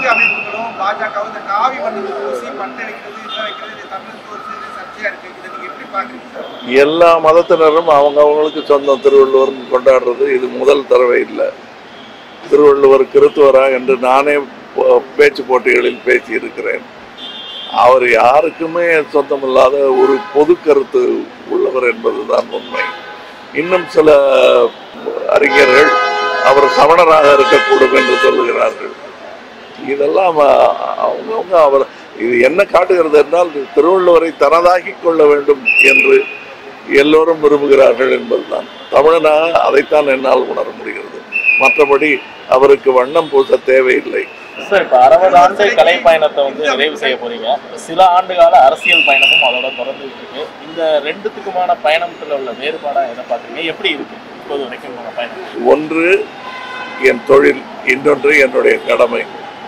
வணிக அமைப்புகளும் பாஜகவும் இந்த காவி மண்ணுக்கு பூசி பட்டை வைக்கிறது இதெல்லாம் வைக்கிறது இது தமிழுக்கு ஒரு சிறு சர்ச்சையா இருக்கு இதை நீங்க எப்படி பாக்குறீங்க சார் எல்லா மதத்தினரும் அவங்க அவங்களுக்கு சொந்தம் திருவள்ளுவர் கொண்டாடுறது இது முதல் தடவை இல்லை திருவள்ளுவர் கிறித்துவரா என்று நானே போ- பேச்சு போட்டிகளில் பேசி இருக்கிறேன் அவர் யாருக்குமே சொந்தமில்லாத ஒரு பொது கருத்து உள்ளவர் என்பதுதான் உண்மை இன்னும் சில அறிஞர்கள் அவர் சமணராக இருக்கக்கூடும் என்று சொல்லுகிறார்கள் இதெல்லாம் அஹ், அவங்கவங்க அவர் இது என்ன காட்டுகிறது என்றால் திருவள்ளுவரை தனதாக்கி கொள்ள வேண்டும் என்று எல்லோரும் விரும்புகிறார்கள் என்பதுதான் தமிழனாக அதைத்தான் என்னால் உணர முடிகிறது மற்றபடி அவருக்கு வண்ணம் பூச தேவையில்லை சார் இப்ப அறுபது ஆண்டு கலை பயணத்தை வந்து நிறைவு செய்ய போறீங்க சில ஆண்டுகால அரசியல் பயணமும் அதோட தொடர்ந்துட்டு இருக்கு இந்த ரெண்டுத்துக்குமான பயணத்துல உள்ள வேறுபாடா எதை பாக்குறீங்க எப்படி இருக்கு இப்போது வரைக்கும் உங்களோட பயணம் ஒன்று என் தொழில் இன்னொன்று என்னுடைய கடமை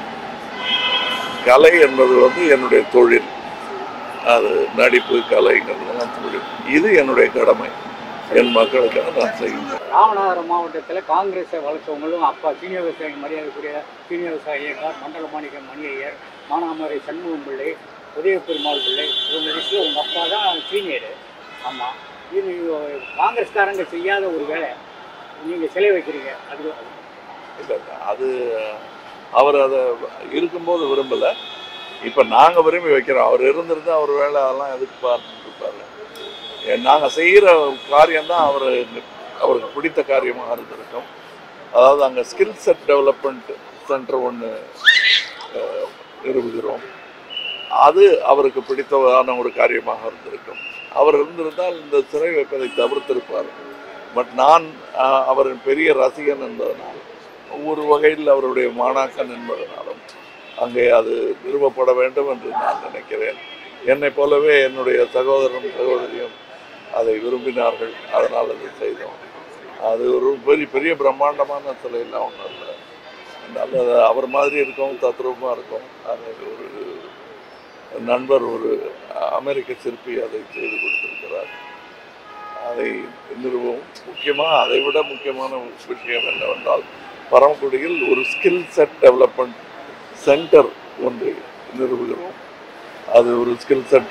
கலை என்பது வந்து என்னுடைய தொழில் அது நடிப்பு கலைங்கிறதுலாம் தொழில் இது என்னுடைய கடமை என் மக்களுக்காக நான் செய்கிறேன் ராமநாதபுரம் மாவட்டத்தில் காங்கிரஸை வளர்த்தவங்களும் அப்பா சீனியர் விவசாயி மரியாதைக்குரிய சீனியர் விவசாயி ஐயங்கார் மண்டல மாணிக்க மணி ஐயர் மானாமரை சண்முகம் பிள்ளை உதய பெருமாள் பிள்ளை இவங்க லிஸ்ட்டில் உங்கள் அப்பா தான் சீனியர் ஆமாம் இது காங்கிரஸ்காரங்க செய்யாத ஒரு வேலை நீங்கள் சிலை வைக்கிறீங்க அது இல்லை இல்லை, அது அவர் அதை இருக்கும்போது விரும்பலை இப்போ நாங்கள் விரும்பி வைக்கிறோம் அவர் இருந்திருந்தா அவர் வேலை அதெல்லாம் எதுக்கு பார்த்துருப்பாரு நாங்கள் செய்கிற காரியம்தான் அவர் அவருக்கு பிடித்த காரியமாக இருந்திருக்கும் அதாவது அங்கே ஸ்கில் செட் டெவலப்மெண்ட் சென்டர் ஒன்று நிறுவுகிறோம் அது அவருக்கு பிடித்தமான ஒரு காரியமாக இருந்திருக்கும் அவர் இருந்திருந்தால் இந்த சிறை வைப்பதை தவிர்த்திருப்பார் பட் நான் ஆஹ், அவரின் பெரிய ரசிகன் என்பதனால் ஒவ்வொரு வகையில் அவருடைய மாணாக்கன் என்பதனாலும் அங்கே அது நிறுவப்பட வேண்டும் என்று நான் நினைக்கிறேன் என்னை போலவே என்னுடைய சகோதரனும் சகோதரியும் அதை விரும்பினார்கள் அதனால் அதை செய்தோம் அது ஒரு பெரிய பெரிய பிரம்மாண்டமான சிலையெல்லாம் ஒன்றும் இல்லை நல்ல அவர் மாதிரி இருக்கும் தத்ரூபமாக இருக்கும் அது ஒரு நண்பர் ஒரு அமெரிக்க சிற்பி அதை செய்து கொடுத்திருக்கிறார் அதை நிறுவவும் முக்கியமாக அதை விட முக்கியமான விஷயம் என்னவென்றால் பரமக்குடியில் ஒரு ஸ்கில் செட் டெவலப்மெண்ட் சென்டர் ஒன்றை நிறுவுகிறோம் அது ஒரு ஸ்கில் செட்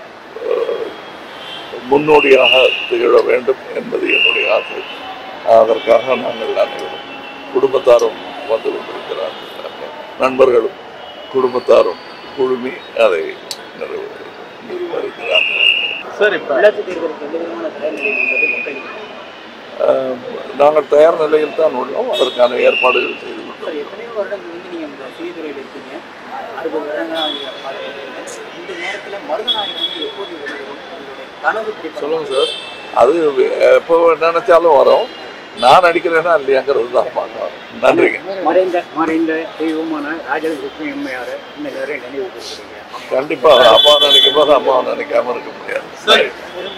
முன்னோடியாக திகழ வேண்டும் என்பது என்னுடைய ஆசை அதற்காக நாங்கள் அனைவரும் குடும்பத்தாரும் வந்து கொண்டிருக்கிறார்கள் நண்பர்களும் குடும்பத்தாரும் குழுமி அதை நிறுவ நிறுவ சார் இப்ப உள்ளாட்சி தேர்தலுக்கு எந்த விதமான தயார்நிலை என்பது மக்களுக்கு ஆஹ் நாங்கள் தயார் நிலையில் தான் உள்ளோம் அதற்கான ஏற்பாடுகள் செய்து கொண்டோம் சார் எத்தனையோ வருடங்கள் வந்து நீங்கள் இந்த செய்தித்துறையில் இருக்கீங்க அறுபது வருடங்களாக நீங்கள் பார்த்துருக்கீங்க இந்த நேரத்தில் மருதநாயகம் வந்து எப்போது வெளிவரும் உங்களுடைய கனவு திரைப்படம் சொல்லுங்க சார் அது எப்போ நினைச்சாலும் வரும் நான் நடிக்கிறேன்னா இல்லையாங்கிறது தான் பார்க்கலாம் நன்றிங்க மறைந்த மறைந்த தெய்வமான ராஜலட்சுமி அம்மையார் இந்த நிறைய நினைவு கொடுக்குறீங்க கண்டிப்பா அப்பா நினைக்கும் போது அம்மாவை நினைக்காம இருக்க முடியாது சார்